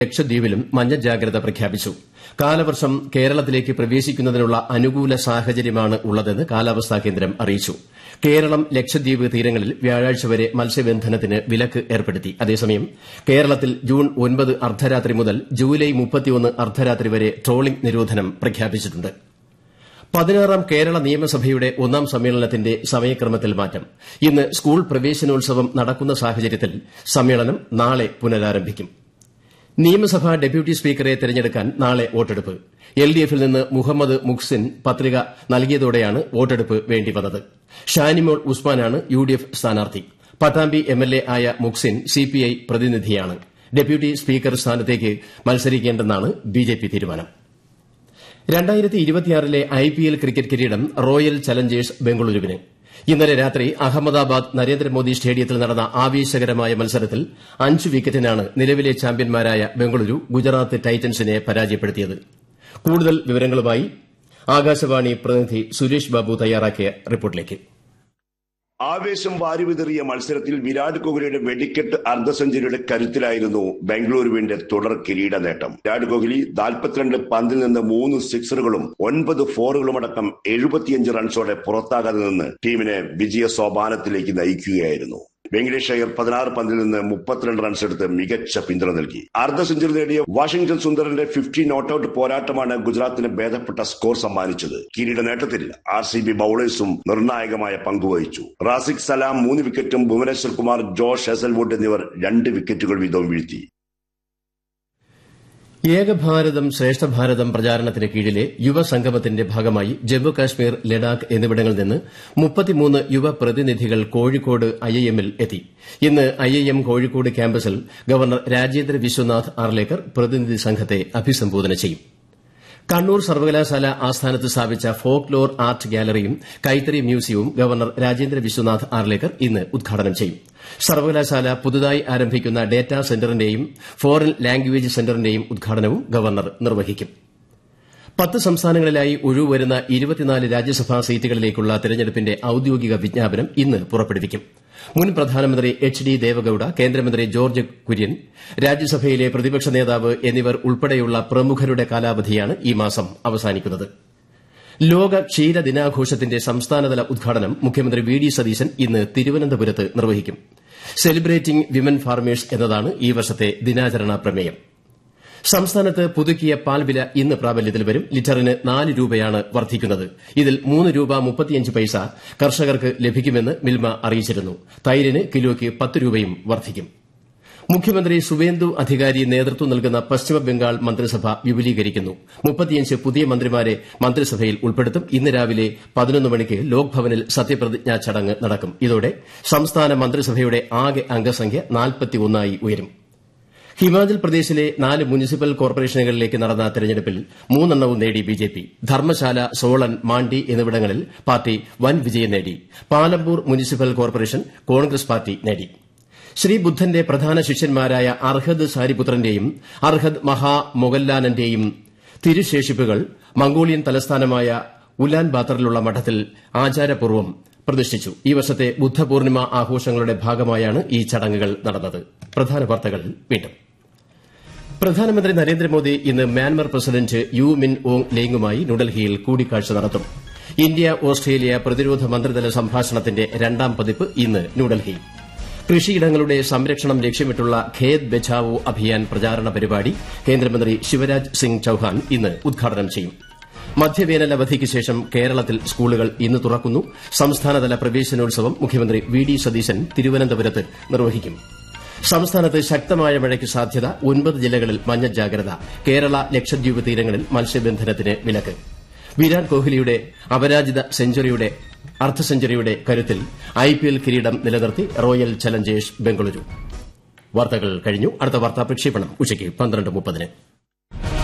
ലക്ഷദ്വീപിലും മഞ്ഞ ജാഗ്രത പ്രഖ്യാപിച്ചു കാലവർഷം കേരളത്തിലേക്ക് പ്രവേശിക്കുന്നതിനുള്ള അനുകൂല സാഹചര്യമാണ് ഉള്ളതെന്ന് കാലാവസ്ഥാ കേന്ദ്രം അറിയിച്ചു കേരളം ലക്ഷദ്വീപ് തീരങ്ങളിൽ വ്യാഴാഴ്ച വരെ മത്സ്യബന്ധനത്തിന് വിലക്ക് ഏർപ്പെടുത്തി അതേസമയം കേരളത്തിൽ ജൂൺ ഒൻപത് അർദ്ധരാത്രി മുതൽ ജൂലൈ മുപ്പത്തിയൊന്ന് അർദ്ധരാത്രി വരെ ട്രോളിംഗ് നിരോധനം പ്രഖ്യാപിച്ചിട്ടുണ്ട് പതിനാറാം കേരള നിയമസഭയുടെ ഒന്നാം സമ്മേളനത്തിന്റെ സമയക്രമത്തിൽ മാറ്റം ഇന്ന് സ്കൂൾ പ്രവേശനോത്സവം നടക്കുന്ന സാഹചര്യത്തിൽ സമ്മേളനം നാളെ പുനരാരംഭിക്കും നിയമസഭാ ഡെപ്യൂട്ടി സ്പീക്കറെ തെരഞ്ഞെടുക്കാൻ നാളെ വോട്ടെടുപ്പ് എൽഡിഎഫിൽ നിന്ന് മുഹമ്മദ് മുഹ്സിൻ പത്രിക നൽകിയതോടെയാണ് വോട്ടെടുപ്പ് വേണ്ടിവന്നത് ഷാനിമോൾ ഉസ്മാനാണ് യുഡിഎഫ് സ്ഥാനാർത്ഥി പട്ടാമ്പി എംഎൽഎ ആയ മുഹ്സിൻ സിപിഐ പ്രതിനിധിയാണ് ഡെപ്യൂട്ടി സ്പീക്കർ സ്ഥാനത്തേക്ക് മത്സരിക്കേണ്ടെന്നാണ് ബിജെപി തീരുമാനം ലെ ഐപിഎൽ ക്രിക്കറ്റ് കിരീടം റോയൽ ചലഞ്ചേഴ്സ് ബംഗളൂരുവിന് ഇന്നലെ രാത്രി അഹമ്മദാബാദ് നരേന്ദ്രമോദി സ്റ്റേഡിയത്തിൽ നടന്ന ആവേശകരമായ മത്സരത്തിൽ അഞ്ച് വിക്കറ്റിനാണ് നിലവിലെ ചാമ്പ്യന്മാരായ ബംഗളൂരു ഗുജറാത്ത് ടൈറ്റൻസിനെ പരാജയപ്പെടുത്തിയത് കൂടുതൽ വിവരങ്ങളുമായി ആകാശവാണി പ്രതിനിധി സുരേഷ് ബാബു തയ്യാറാക്കിയ റിപ്പോർട്ടിലേക്ക് ആവേശം വാരിവിതറിയ മത്സരത്തിൽ വിരാട് കോഹ്ലിയുടെ വെടിക്കെട്ട് അർദ്ധ സെഞ്ചുറിയുടെ കരുത്തിലായിരുന്നു ബംഗളൂരുവിന്റെ തുടർ കിരീട നേട്ടം വിരാട് കോഹ്ലി നാൽപ്പത്തിരണ്ട് പന്തിൽ നിന്ന് മൂന്ന് സിക്സറുകളും ഒൻപത് ഫോറുകളും അടക്കം എഴുപത്തിയഞ്ച് റൺസോടെ പുറത്താകാതെ നിന്ന് ടീമിനെ വിജയ സോപാനത്തിലേക്ക് നയിക്കുകയായിരുന്നു വെങ്കടേഷ് അയ്യർ പതിനാറ് പന്തിൽ നിന്ന് മുപ്പത്തിരണ്ട് റൺസ് എടുത്ത് മികച്ച പിന്തുണ നൽകി അർദ്ധ സെഞ്ചുറി നേടിയ വാഷിംഗ്ടൺ സുന്ദറിന്റെ ഫിഫ്റ്റി നോട്ട് ഔട്ട് പോരാട്ടമാണ് ഗുജറാത്തിന് ഭേദപ്പെട്ട സ്കോർ സമ്മാനിച്ചത് കിരീട നേട്ടത്തിൽ ആർ സി ബി ബൌളേഴ്സും നിർണായകമായ പങ്കുവഹിച്ചു റാസിഖ് സലാം മൂന്ന് വിക്കറ്റും ഭുവനേശ്വർ കുമാർ ജോഷ് ഹെസൽവുഡ് എന്നിവർ രണ്ട് വിക്കറ്റുകൾ വീതവും വീഴ്ത്തി ഏകഭാരതം ശ്രേഷ്ഠ ഭാരതം പ്രചാരണത്തിന് കീഴിലെ യുവസംഗമത്തിന്റെ ഭാഗമായി ജമ്മു കാശ്മീർ ലഡാക്ക് എന്നിവിടങ്ങളിൽ നിന്ന് മുപ്പത്തിമൂന്ന് യുവ പ്രതിനിധികൾ കോഴിക്കോട് ഐഐഎമ്മിൽ എത്തി ഇന്ന് ഐഐഎം കോഴിക്കോട് ക്യാമ്പസിൽ ഗവർണർ രാജേന്ദ്ര വിശ്വനാഥ് ആർലേക്കർ പ്രതിനിധി സംഘത്തെ അഭിസംബോധന ചെയ്യും കണ്ണൂർ സർവകലാശാല ആസ്ഥാനത്ത് സ്ഥാപിച്ച ഫോക്ക് ലോർ ആർട്ട് ഗാലറിയും കൈത്തറി മ്യൂസിയവും ഗവർണർ രാജേന്ദ്ര വിശ്വനാഥ് ആർലേക്കർ ഇന്ന് ഉദ്ഘാടനം ചെയ്യും സർവകലാശാല പുതുതായി ആരംഭിക്കുന്ന ഡേറ്റാ സെന്ററിന്റെയും ഫോറിൻ ലാംഗ്വേജ് സെന്ററിന്റെയും ഉദ്ഘാടനവും ഗവർണർ നിർവഹിക്കും പത്ത് സംസ്ഥാനങ്ങളിലായി ഒഴിവുവരുന്ന ഇരുപത്തിനാല് രാജ്യസഭാ സീറ്റുകളിലേക്കുള്ള തെരഞ്ഞെടുപ്പിന്റെ ഔദ്യോഗിക വിജ്ഞാപനം ഇന്ന് പുറപ്പെടുവിക്കും മുൻ പ്രധാനമന്ത്രി എച്ച് ഡി ദേവഗൌഡ കേന്ദ്രമന്ത്രി ജോർജ് കുര്യൻ രാജ്യസഭയിലെ പ്രതിപക്ഷ നേതാവ് എന്നിവർ ഉൾപ്പെടെയുള്ള പ്രമുഖരുടെ കാലാവധിയാണ് ഈ മാസം അവസാനിക്കുന്നത് ലോക ക്ഷീര ദിനാഘോഷത്തിന്റെ സംസ്ഥാനതല ഉദ്ഘാടനം മുഖ്യമന്ത്രി വി ഡി സതീശൻ ഇന്ന് തിരുവനന്തപുരത്ത് നിർവഹിക്കും സെലിബ്രേറ്റിംഗ് വിമൻ ഫാർമേഴ്സ് എന്നതാണ് ഈ വർഷത്തെ ദിനാചരണ പ്രമേയം സംസ്ഥാനത്ത് പുതുക്കിയ പാൽ വില ഇന്ന് പ്രാബല്യത്തിൽ വരും ലിറ്ററിന് നാല് രൂപയാണ് വർദ്ധിക്കുന്നത് ഇതിൽ മൂന്ന് രൂപ മുപ്പത്തിയഞ്ച് പൈസ കർഷകർക്ക് ലഭിക്കുമെന്ന് മിൽമ അറിയിച്ചിരുന്നു തൈരിന് കിലോയ്ക്ക് പത്ത് രൂപയും വർദ്ധിക്കും മുഖ്യമന്ത്രി സുവേന്ദു അധികാരി നേതൃത്വം നൽകുന്ന പശ്ചിമബംഗാൾ മന്ത്രിസഭ വിപുലീകരിക്കുന്നു മുപ്പത്തിയഞ്ച് പുതിയ മന്ത്രിമാരെ മന്ത്രിസഭയിൽ ഉൾപ്പെടുത്തും ഇന്ന് രാവിലെ പതിനൊന്ന് മണിക്ക് ലോക്ഭവനിൽ സത്യപ്രതിജ്ഞാ ചടങ്ങ് നടക്കും ഇതോടെ സംസ്ഥാന മന്ത്രിസഭയുടെ ആകെ അംഗസംഖ്യ നാൽപ്പത്തിയൊന്നായി ഉയരും ഹിമാചൽ പ്രദേശിലെ നാല് മുനിസിപ്പൽ കോർപ്പറേഷനുകളിലേക്ക് നടന്ന തെരഞ്ഞെടുപ്പിൽ മൂന്നെണ്ണവും നേടി ബിജെപി ധർമ്മശാല സോളൻ മാണ്ഡി എന്നിവിടങ്ങളിൽ പാർട്ടി വൻ വിജയം നേടി Palampur municipal corporation Congress party നേടി ശ്രീബുദ്ധന്റെ പ്രധാന ശിഷ്യന്മാരായ അർഹദ് സാരിപുത്രന്റെയും അർഹദ് മഹാ മൊഗല്ലാനന്റെയും തിരുശേഷിപ്പുകൾ മംഗോളിയൻ തലസ്ഥാനമായ ഉലാൻ ബാത്തറിലുള്ള മഠത്തിൽ ആചാരപൂർവ്വം പ്രതിഷ്ഠിച്ചു ഈ വർഷത്തെ ബുദ്ധപൂർണിമ ആഘോഷങ്ങളുടെ ഭാഗമായാണ് ഈ ചടങ്ങുകൾ നടന്നത് പ്രധാന വാർത്തകൾ വീണ്ടും പ്രധാനമന്ത്രി നരേന്ദ്രമോദി ഇന്ന് Myanmar president U Min Aung ലേങ്ങുമായി ന്യൂഡൽഹിയിൽ കൂടിക്കാഴ്ച നടത്തും ഇന്ത്യ ഓസ്ട്രേലിയ പ്രതിരോധ മന്ത്രിതല സംഭാഷണത്തിന്റെ രണ്ടാം പതിപ്പ് ഇന്ന് ന്യൂഡൽഹിയിൽ കൃഷിയിടങ്ങളുടെ സംരക്ഷണം ലക്ഷ്യമിട്ടുള്ള ഖേത് ബച്ചാവോ അഭിയാൻ പ്രചാരണ പരിപാടി കേന്ദ്രമന്ത്രി ശിവരാജ് സിംഗ് ചൌഹാൻ ഇന്ന് ഉദ്ഘാടനം ചെയ്യും മധ്യവേനൽ അവധിക്ക് ശേഷം കേരളത്തിൽ സ്കൂളുകൾ ഇന്ന് തുറക്കുന്നു സംസ്ഥാനതല പ്രവേശനോത്സവം മുഖ്യമന്ത്രി വി ഡി സതീശൻ തിരുവനന്തപുരത്ത് നിർവഹിക്കും സംസ്ഥാനത്ത് ശക്തമായ മഴയ്ക്ക് സാധ്യത ഒൻപത് ജില്ലകളിൽ മഞ്ഞ ജാഗ്രത കേരള ലക്ഷദ്വീപ് തീരങ്ങളിൽ മത്സ്യബന്ധനത്തിന് വിലക്ക് വിരാട് കോഹ്ലിയുടെ അപരാജിത സെഞ്ചുറിയുടെ അർദ്ധ സെഞ്ചുറിയുടെ കരുത്തിൽ ഐപിഎൽ കിരീടം നിലനിർത്തി റോയൽ ചലഞ്ചേഴ്സ് ബംഗളൂരു വാർത്തകൾ കഴിഞ്ഞു അടുത്ത വാർത്താ പ്രക്ഷേപണം ഉച്ചയ്ക്ക് പന്ത്രണ്ട് മുപ്പതിന്